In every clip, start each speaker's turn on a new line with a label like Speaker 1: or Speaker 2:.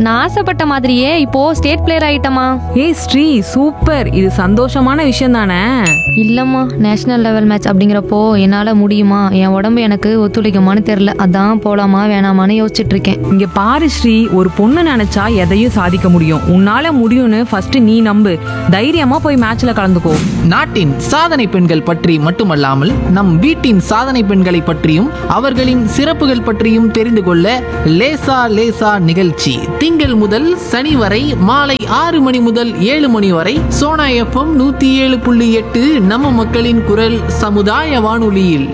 Speaker 1: நான் ஆசைப்பட்ட மாதிரியே இப்போ ஸ்டேட் பிளேயர் ஆயிட்டமா
Speaker 2: ஏய் ஸ்ரீ சூப்பர் இது சந்தோஷமான விஷயம் தானே
Speaker 1: இல்லம்மா நேஷனல் லெவல் மேட்ச் அப்படிங்கிறப்போ என்னால முடியுமா என் உடம்பு எனக்கு ஒத்துழைக்குமான்னு தெரியல அதான் போலாமா வேணாமான்னு யோசிச்சுட்டு இருக்கேன்
Speaker 2: இங்க பாரு ஸ்ரீ ஒரு பொண்ணு நினைச்சா எதையும் சாதிக்க முடியும் உன்னால முடியும்னு ஃபர்ஸ்ட் நீ நம்பு தைரியமா போய் மேட்ச்ல கலந்துக்கோ
Speaker 3: நாட்டின் சாதனை பெண்கள் பற்றி மட்டுமல்லாமல் நம் வீட்டின் சாதனை பெண்களை பற்றியும் அவர்களின் சிறப்புகள் பற்றியும் தெரிந்து கொள்ள லேசா லேசா நிகழ்ச்சி திங்கள் முதல் சனி வரை மாலை ஆறு மணி முதல் ஏழு மணி வரை சோனா எஃப்எம் நூத்தி ஏழு புள்ளி எட்டு நம்ம மக்களின் குரல் சமுதாய வானொலியில்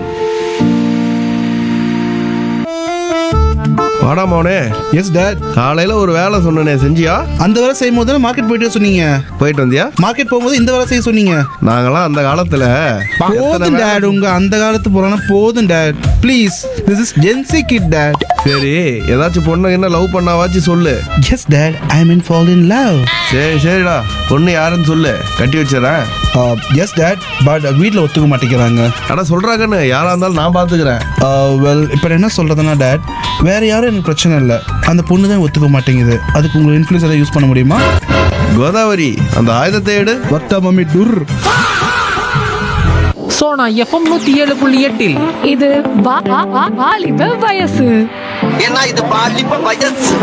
Speaker 4: வாடா மோனே
Speaker 5: எஸ் டேட்
Speaker 4: காலையில ஒரு வேலை சொன்னனே செஞ்சியா
Speaker 5: அந்த வேலை செய்யும் போது மார்க்கெட் போயிட்டு சொன்னீங்க
Speaker 4: போயிட்டு வந்தியா
Speaker 5: மார்க்கெட் போகும்போது இந்த வேலை செய்ய சொன்னீங்க
Speaker 4: நாங்களாம் அந்த காலத்துல எத்தனை
Speaker 5: போதும்
Speaker 4: வேலை-
Speaker 5: டேட் உங்க அந்த காலத்து புறானா போதும் dad please this is Gen Z kid dad
Speaker 4: சரி ஏதாச்சும் பொண்ணு என்ன லவ் பண்ணாவாச்சும் சொல்லு
Speaker 5: yes dad I mean fall in love
Speaker 4: சரி சரிடா பொண்ணு யாருன்னு சொல்லு கட்டி வச்சிடறேன்
Speaker 5: எஸ் டேட் பட் வீட்டில் ஒத்துக்க மாட்டேங்கிறாங்க
Speaker 4: ஆனா சொல்றாங்கன்னு யாரா இருந்தாலும் நான் பாத்துக்கிறேன்
Speaker 5: வெல் இப்போ என்ன சொல்றதுன்னா டேட் வேற யாரும் எனக்கு பிரச்சனை இல்லை அந்த பொண்ணு தான் ஒத்துக்க மாட்டேங்குது அதுக்கு உங்களை இன்ஃப்ளூயன்ஸ் எதாவது யூஸ் பண்ண முடியுமா
Speaker 4: கோதாவரி அந்த ஆயுதத்தை எடு
Speaker 5: ஒத்தா மம்மி டுர்
Speaker 3: சோனா எஃப்எம் நூத்தி ஏழு புள்ளி எட்டில்
Speaker 1: இது வா- வா- வா- வாலிப வயசு
Speaker 6: ஏன்னா இது பாலிப்ப வயசு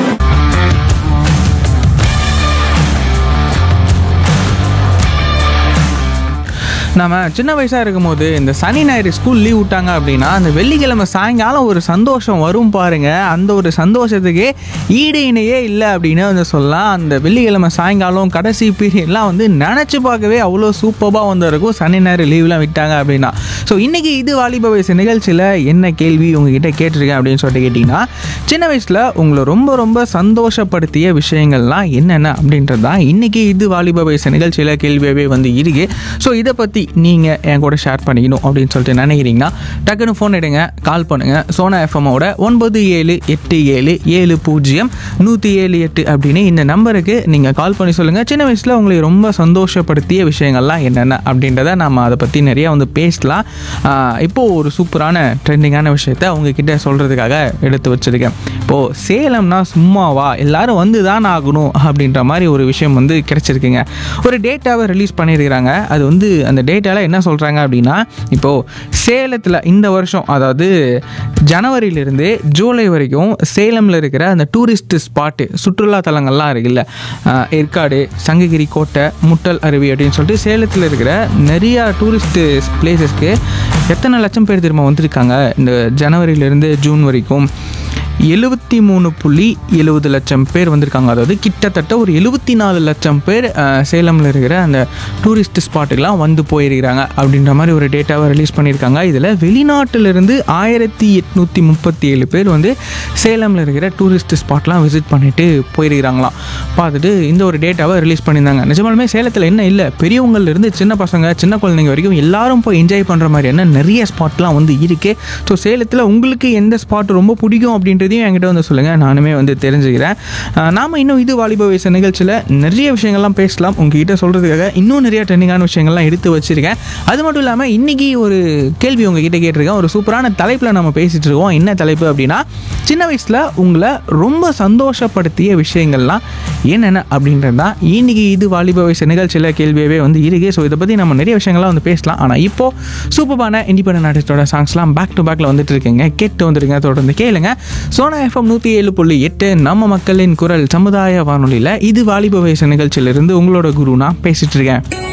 Speaker 7: நம்ம சின்ன வயசாக இருக்கும்போது இந்த சனி ஞாயிறு ஸ்கூல் லீவ் விட்டாங்க அப்படின்னா அந்த வெள்ளிக்கிழமை சாயங்காலம் ஒரு சந்தோஷம் வரும் பாருங்க அந்த ஒரு சந்தோஷத்துக்கு ஈடு இணையே இல்லை அப்படின்னு வந்து சொல்லலாம் அந்த வெள்ளிக்கிழமை சாயங்காலம் கடைசி பீரியட்லாம் வந்து நினச்சி பார்க்கவே அவ்வளோ சூப்பராக வந்து இருக்கும் சனி ஞாயிறு லீவ்லாம் விட்டாங்க அப்படின்னா ஸோ இன்றைக்கி இது வாலிப வயசு நிகழ்ச்சியில் என்ன கேள்வி உங்ககிட்ட கேட்டிருக்கேன் அப்படின்னு சொல்லிட்டு கேட்டிங்கன்னா சின்ன வயசில் உங்களை ரொம்ப ரொம்ப சந்தோஷப்படுத்திய விஷயங்கள்லாம் என்னென்ன அப்படின்றது தான் இன்றைக்கி இது வாலிப வயசு நிகழ்ச்சியில் கேள்வியாகவே வந்து இருக்கு ஸோ இதை பற்றி நீங்கள் என் கூட ஷேர் பண்ணிக்கணும் அப்படின்னு சொல்லிட்டு நினைக்கிறீங்கன்னா டக்குன்னு ஃபோன் எடுங்க கால் பண்ணுங்கள் சோனா எஃப்எம்மோட ஒன்பது ஏழு எட்டு ஏழு ஏழு பூஜ்ஜியம் நூற்றி ஏழு எட்டு அப்படின்னு இந்த நம்பருக்கு நீங்கள் கால் பண்ணி சொல்லுங்கள் சின்ன வயசில் உங்களை ரொம்ப சந்தோஷப்படுத்திய விஷயங்கள்லாம் என்னென்ன அப்படின்றத நம்ம அதை பற்றி நிறைய வந்து பேசலாம் ஆஹ் இப்போது ஒரு சூப்பரான ட்ரெண்டிங்கான விஷயத்த உங்ககிட்ட சொல்கிறதுக்காக எடுத்து வச்சுருக்கேன் இப்போது சேலம்னா சும்மாவா எல்லாரும் வந்து தான் ஆகணும் அப்படின்ற மாதிரி ஒரு விஷயம் வந்து கிடச்சிருக்குங்க ஒரு டேட்டாவை ரிலீஸ் பண்ணியிருக்கிறாங்க அது வந்து அந்த டேட்டாவில் என்ன சொல்கிறாங்க அப்படின்னா இப்போது சேலத்தில் இந்த வருஷம் அதாவது ஜனவரியிலிருந்து ஜூலை வரைக்கும் சேலமில் இருக்கிற அந்த டூரிஸ்ட் ஸ்பாட்டு சுற்றுலா தலங்கள்லாம் இருக்குல்ல ஆஹ் ஏற்காடு சங்ககிரி கோட்டை முட்டல் அருவி அப்படின்னு சொல்லிட்டு சேலத்தில் இருக்கிற நிறையா டூரிஸ்ட் பிளேசஸ்க்கு எத்தனை லட்சம் பேர் திரும்ப வந்திருக்காங்க இந்த ஜனவரியிலேருந்து ஜூன் வரைக்கும் எழுபத்தி மூணு புள்ளி எழுபது லட்சம் பேர் வந்திருக்காங்க அதாவது கிட்டத்தட்ட ஒரு எழுபத்தி நாலு லட்சம் பேர் அஹ், சேலமில் இருக்கிற அந்த டூரிஸ்ட் ஸ்பாட்டுக்கெலாம் வந்து போயிருக்கிறாங்க அப்படின்ற மாதிரி ஒரு டேட்டாவை ரிலீஸ் பண்ணியிருக்காங்க இதில் வெளிநாட்டிலிருந்து ஆயிரத்தி எட்நூற்றி முப்பத்தி ஏழு பேர் வந்து சேலமில் இருக்கிற டூரிஸ்ட் ஸ்பாட்லாம் விசிட் பண்ணிட்டு போயிருக்கிறாங்களாம் பார்த்துட்டு இந்த ஒரு டேட்டாவை ரிலீஸ் பண்ணியிருந்தாங்க நிஜமாலுமே சேலத்தில் என்ன இல்லை பெரியவங்கள்லேருந்து சின்ன பசங்க சின்ன குழந்தைங்க வரைக்கும் எல்லாரும் போய் என்ஜாய் பண்ணுற மாதிரியான நிறைய ஸ்பாட்லாம் வந்து இருக்கு ஸோ சேலத்தில் உங்களுக்கு எந்த ஸ்பாட் ரொம்ப பிடிக்கும் அப்படின்றதையும் என்கிட்ட வந்து சொல்லுங்கள் நானுமே வந்து தெரிஞ்சுக்கிறேன் ஆஹ் நாம இன்னும் இது வாலிப வயசு நிகழ்ச்சியில் நிறைய விஷயங்கள்லாம் பேசலாம் உங்ககிட்ட சொல்கிறதுக்காக இன்னும் நிறைய ட்ரெண்டிங்கான விஷயங்கள்லாம் எடுத்து வச்சிருக்கேன் அது மட்டும் இல்லாமல் இன்னைக்கு ஒரு கேள்வி உங்ககிட்ட கேட்டிருக்கேன் ஒரு சூப்பரான தலைப்பில் நம்ம பேசிட்டு இருக்கோம் என்ன தலைப்பு அப்படின்னா சின்ன வயசில் உங்களை ரொம்ப சந்தோஷப்படுத்திய விஷயங்கள்லாம் என்னென்ன அப்படின்றது தான் இன்னைக்கு இது வாலிப வயசு நிகழ்ச்சியில் கேள்வியவே வந்து இருக்கு ஸோ இதை பற்றி நம்ம நிறைய விஷயங்கள்லாம் வந்து பேசலாம் ஆனால் இப்போ சூப்பரான இண்டிபெண்டன்ட் ஆர்டிஸ்டோட சாங்ஸ்லாம் பேக் டு பேக்கில் வந்துட்டு இருக்கீங்க கேட்டு வந்துருங்க தொடர்ந்து கேளுங்க சோனா எஃப்எம் நூற்றி ஏழு புள்ளி எட்டு நம்ம மக்களின் குரல் சமுதாய வானொலியில் இது வாலிப வயசு நிகழ்ச்சியிலிருந்து உங்களோட குரு நான் பேசிட்டு இருக்கேன்